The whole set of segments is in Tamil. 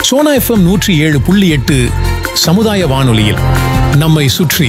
சோனா எஃப்எம் நூற்றி ஏழு புள்ளி எட்டு சமுதாய வானொலியில் நம்மை சுற்றி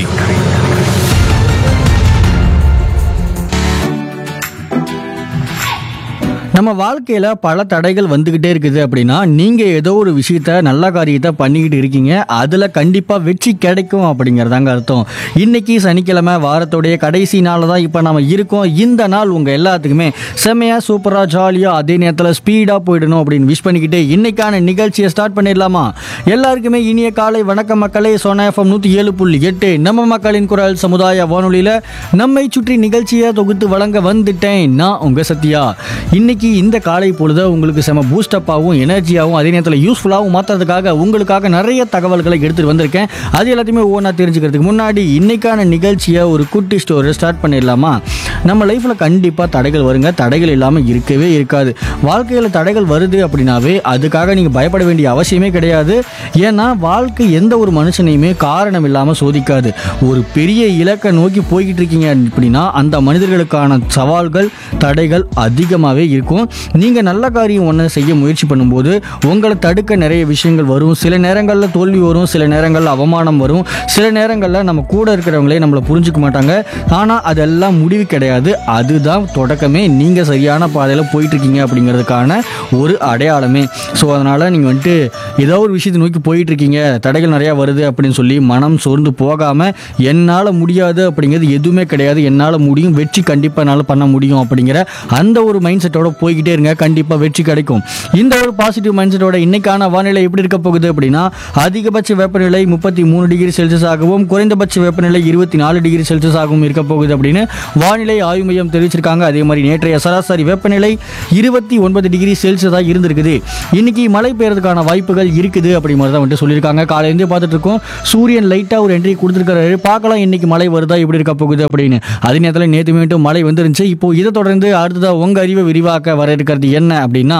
நம்ம வாழ்க்கையில பல தடைகள் வந்துகிட்டே இருக்குது அப்படின்னா நீங்க ஏதோ ஒரு விஷயத்த நல்ல காரியத்தை பண்ணிக்கிட்டு இருக்கீங்க அதுல கண்டிப்பா வெற்றி கிடைக்கும் அப்படிங்கறதாங்க அர்த்தம் இன்னைக்கு சனிக்கிழமை வாரத்துடைய கடைசி நாள் தான் இப்ப நம்ம இருக்கோம் இந்த நாள் உங்க எல்லாத்துக்குமே செம்மையா சூப்பரா ஜாலியா அதே நேரத்துல ஸ்பீடா போயிடணும் அப்படின்னு விஷ் பண்ணிக்கிட்டு இன்னைக்கான நிகழ்ச்சியை ஸ்டார்ட் பண்ணிடலாமா எல்லாருக்குமே இனிய காலை வணக்கம் மக்களே சோனா எஃப்எம் நூத்தி ஏழு புள்ளி எட்டு நம்ம மக்களின் குரல் சமுதாய வானொலியில நம்மை சுற்றி நிகழ்ச்சியை தொகுத்து வழங்க வந்துட்டேன் நான் உங்க சத்யா இன்னைக்கு இந்த காலை பொழுத உங்களுக்கு செம பூஸ்டப்பாகவும் எனர்ஜியாகவும் அதே நேரத்தில் யூஸ்ஃபுல்லாகவும் மாற்றுறதுக்காக உங்களுக்காக நிறைய தகவல்களை எடுத்துகிட்டு வந்திருக்கேன் அது எல்லாத்தையுமே ஒவ்வொன்றா தெரிஞ்சுக்கிறதுக்கு முன்னாடி இன்னைக்கான நிகழ்ச்சியை ஒரு குட்டி ஸ்டோரி ஸ்டார்ட் பண்ணிடலாமா நம்ம லைஃப்பில் கண்டிப்பாக தடைகள் வருங்க தடைகள் இல்லாமல் இருக்கவே இருக்காது வாழ்க்கையில் தடைகள் வருது அப்படின்னாவே அதுக்காக நீங்கள் பயப்பட வேண்டிய அவசியமே கிடையாது ஏன்னா வாழ்க்கை எந்த ஒரு மனுஷனையுமே காரணம் இல்லாமல் சோதிக்காது ஒரு பெரிய இலக்கை நோக்கி போய்கிட்டு இருக்கீங்க அப்படின்னா அந்த மனிதர்களுக்கான சவால்கள் தடைகள் அதிகமாகவே இருக்கும் நீங்கள் நல்ல காரியம் ஒன்று செய்ய முயற்சி பண்ணும்போது உங்களை தடுக்க நிறைய விஷயங்கள் வரும் சில நேரங்களில் தோல்வி வரும் சில நேரங்களில் அவமானம் வரும் சில நேரங்களில் நம்ம கூட இருக்கிறவங்களே நம்மளை புரிஞ்சுக்க மாட்டாங்க ஆனால் அதெல்லாம் முடிவு கிடையாது அதுதான் தொடக்கமே நீங்கள் சரியான பாதையில் போயிட்டு இருக்கீங்க அப்படிங்கிறதுக்கான ஒரு அடையாளமே ஸோ அதனால் நீங்கள் வந்துட்டு ஏதோ ஒரு விஷயத்தை நோக்கி போயிட்டு இருக்கீங்க தடைகள் நிறையா வருது அப்படின்னு சொல்லி மனம் சோர்ந்து போகாமல் என்னால் முடியாது அப்படிங்கிறது எதுவுமே கிடையாது என்னால் முடியும் வெற்றி கண்டிப்பாக என்னால் பண்ண முடியும் அப்படிங்கிற அந்த ஒரு மைண்ட் செட்டோட போய்கிட்டே இருங்க கண்டிப்பாக வெற்றி கிடைக்கும் இந்த ஒரு பாசிட்டிவ் மைண்ட் செட்டோட இன்னைக்கான வானிலை எப்படி இருக்க போகுது அப்படின்னா அதிகபட்ச வெப்பநிலை முப்பத்தி மூணு டிகிரி செல்சியஸ் ஆகவும் குறைந்தபட்ச வெப்பநிலை இருபத்தி நாலு டிகிரி செல்சியஸ் ஆகவும் இருக்க போகுது அப்படின்னு வானிலை ஆய்வு மையம் தெரிவிச்சிருக்காங்க அதே மாதிரி நேற்றைய சராசரி வெப்பநிலை இருபத்தி ஒன்பது டிகிரி செல்சியஸாக இருந்திருக்குது இன்னைக்கு மழை பெய்யறதுக்கான வாய்ப்புகள் இருக்குது அப்படி மாதிரி தான் வந்துட்டு சொல்லியிருக்காங்க காலையிலேருந்தே பார்த்துட்டு இருக்கோம் சூரியன் லைட்டாக ஒரு என்ட்ரி கொடுத்துருக்காரு பார்க்கலாம் இன்னைக்கு மழை வருதா எப்படி இருக்க போகுது அப்படின்னு அதே நேரத்தில் நேற்று மீண்டும் மழை வந்துருந்துச்சு இப்போ இதை தொடர்ந்து அடுத்ததாக உங்கள் அறிவை விரிவாக்க வர இருக்கிறது என்ன அப்படின்னா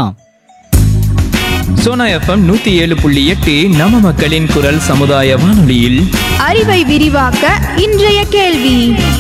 சோனா எஃப்எம் நூத்தி ஏழு புள்ளி எட்டு நம்ம மக்களின் குரல் சமுதாய வானொலியில் அறிவை விரிவாக்க இன்றைய கேள்வி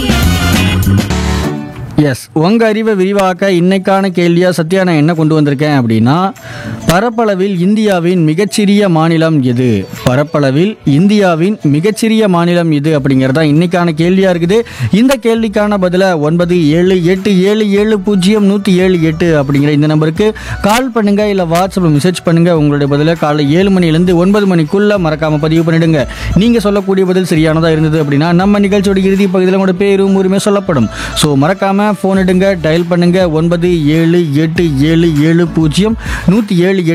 எஸ் உங்க அறிவை விரிவாக்க இன்னைக்கான கேள்வியா சத்யா நான் என்ன கொண்டு வந்திருக்கேன் அப்படின்னா பரப்பளவில் இந்தியாவின் மிகச்சிறிய மாநிலம் எது பரப்பளவில் இந்தியாவின் மிகச்சிறிய மாநிலம் எது அப்படிங்கிறதா இன்னைக்கான கேள்வியா இருக்குது இந்த கேள்விக்கான பதில ஒன்பது ஏழு எட்டு ஏழு ஏழு பூஜ்ஜியம் நூற்றி ஏழு எட்டு அப்படிங்கிற இந்த நம்பருக்கு கால் பண்ணுங்க இல்லை வாட்ஸ்அப்பில் மெசேஜ் பண்ணுங்க உங்களுடைய பதில காலை ஏழு மணிலேருந்து ஒன்பது மணிக்குள்ள மறக்காம பதிவு பண்ணிடுங்க நீங்க சொல்லக்கூடிய பதில் சரியானதா இருந்தது அப்படின்னா நம்ம நிகழ்ச்சியோட இறுதி பகுதியில் உங்களோட பேரும் உரிமை சொல்லப்படும் ஸோ மறக்காம ஃபோன் எடுங்க டயல் பண்ணுங்க ஒன்பது ஏழு எட்டு ஏழு ஏழு பூஜ்ஜியம் நூற்றி ஏழு